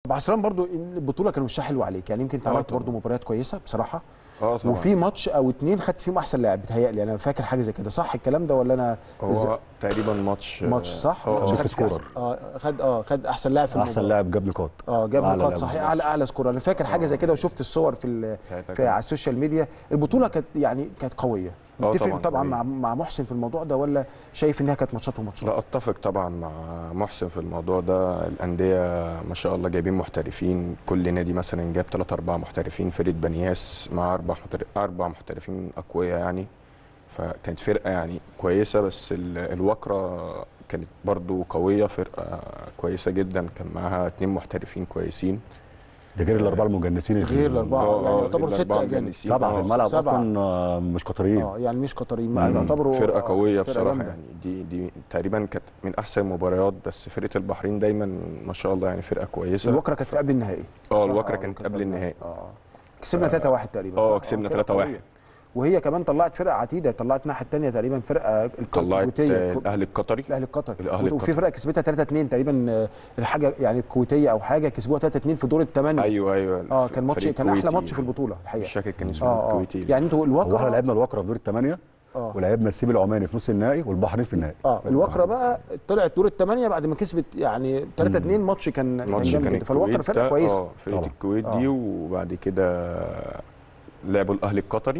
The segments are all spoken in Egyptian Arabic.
عصران برضو البطوله كان وشها حلو عليك يعني يمكن انت آه عملت طبعاً. برضو مباريات كويسه بصراحه اه طبعا وفي ماتش او اتنين خدت فيهم احسن لاعب بتهيألي انا فاكر حاجه زي كده صح الكلام ده ولا انا هو تقريبا ماتش ماتش صح؟ اه مش آه. خد سكورر. أحسن- اه خد اه خد احسن لاعب في احسن المباراة. لاعب جاب نقاط اه جاب أعلى نقاط لاعب صحيح في اعلى اعلى سكور انا فاكر حاجه زي كده وشفت الصور في, ال- ساعتها في كان- على السوشيال ميديا البطوله كانت يعني كانت قويه آه متفق طبعاً طبعا قوية. مع مع محسن في الموضوع ده ولا شايف انها كانت ماتشات وماتشات لا اتفق طبعا مع محسن في الموضوع ده الانديه ما شاء الله جايبين محترفين كل نادي مثلا جاب 3 4 محترفين فرقه بنياس مع اربع محترف اربع محترفين اقوياء يعني فكانت فرقه يعني كويسه بس ال- الوكره كانت برضو قويه فرقه كويسه جدا كان معاها اتنين محترفين كويسين ده غير الاربعه المجنسين اللي في غير ال- الاربعه آه، يعني آه، يعتبروا الأربعة ستة اجانب مجنسين. سبعه في آه، الملعب سبعة. اصلا آه، مش قطريين اه يعني مش قطريين مم. يعتبروا فرقه آه، قويه فرقة بصراحه جامدة. يعني دي دي تقريبا كانت من احسن المباريات بس فرقه البحرين دايما ما شاء الله يعني فرقه كويسه الوكره كانت في قبل النهائي اه صح؟ الوكره كانت قبل النهائي اه كسبنا 3 1 تقريبا آه، صح؟ كسبنا فرقة 3-1. قوية. وهي كمان طلعت فرقه عتيده طلعت الناحيه الثانيه تقريبا فرقه الك- طلعت الكويتيه آه، الكو- الاهلي القطري الاهلي القطري الأهلي وفي القطري. فرقه كسبتها 3 2 تقريبا آه، الحاجه يعني الكويتيه او حاجه كسبوها 3 2 في دور الثمانيه ايوه ايوه اه ف- كان ماتش فريق كان احلى كويتي. ماتش في البطوله مش الحقيقه فاكر كان اسمه اه اه الكويتي يعني انتوا هو الوكره احنا لعبنا الوكره في دور الثمانيه اه ولعبنا السيب العماني في نص النهائي والبحرين في النهائي اه الوكره بقى طلعت دور الثمانيه بعد ما كسبت يعني 3 2 ماتش كان كان ماتش جامد كان جدا فالوكره الكويت فرقه ده- كويسه اه فرقه طبعا. الكويت آه. دي وبعد كده لعبوا الاهلي القطري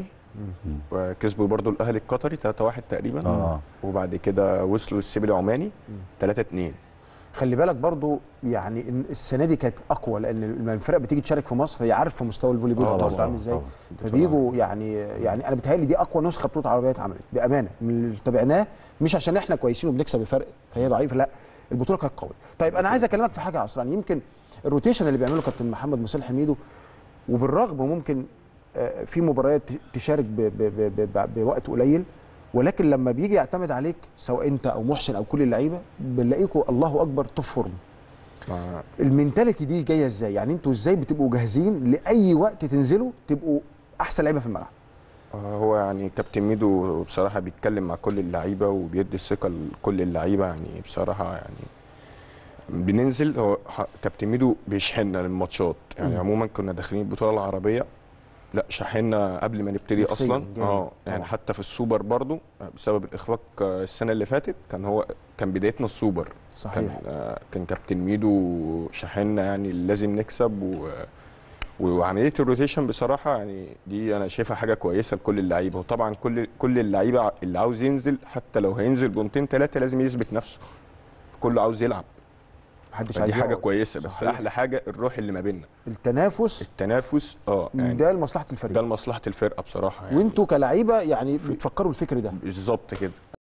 وكسبوا برضو الاهلي القطري 3 1 تقريبا اه وبعد كده وصلوا السيب العماني 3 2 خلي بالك برضو يعني إن السنه دي كانت اقوى لان لما الفرق بتيجي تشارك في مصر هي عارفه مستوى الفولي بول آه في مصر طبعاً، عامل ازاي طبعاً. فبيجوا يعني يعني انا بتهيألي دي اقوى نسخه بطوله عربيه اتعملت بامانه من اللي تابعناه مش عشان احنا كويسين وبنكسب بفرق فهي ضعيفه لا البطوله كانت قويه طيب انا عايز اكلمك في حاجه عصران يمكن الروتيشن اللي بيعمله كابتن محمد مسال حميدو وبالرغم ممكن آه، في مباريات تشارك ب- ب- ب- ب- بوقت قليل ولكن لما بيجي يعتمد عليك سواء انت او محسن او كل اللعيبه بنلاقيكوا الله اكبر توب فورم مع المينتاليتي دي جايه ازاي يعني انتوا ازاي بتبقوا جاهزين لاي وقت تنزلوا تبقوا احسن لعيبه في الملعب آه، هو يعني كابتن ميدو بصراحه بيتكلم مع كل اللعيبه وبيدي الثقه لكل اللعيبه يعني بصراحه يعني بننزل هو ح- كابتن ميدو بيشحننا للماتشات يعني مم. عموما كنا داخلين البطوله العربيه لا شحنا قبل ما نبتدي نفسياً اصلا جامد. اه يعني آه. حتى في السوبر برضو بسبب الاخفاق آه، السنه اللي فاتت كان هو كان بدايتنا السوبر كان صحيح آه، كان كابتن ميدو شحنا يعني لازم نكسب و وعمليه الروتيشن بصراحه يعني دي انا شايفها حاجه كويسه لكل اللعيبه وطبعا كل كل اللعيبه اللي عاوز ينزل حتى لو هينزل بونتين ثلاثه لازم يثبت نفسه كله عاوز يلعب محدش عايز دي حاجه يقعد. كويسه بس صحيح. احلى حاجه الروح اللي ما بيننا التنافس التنافس اه يعني ده لمصلحه ده الفريق لمصلحه الفرقه بصراحه يعني وانتوا كلاعيبه يعني بتفكروا الفكر ده بالظبط كده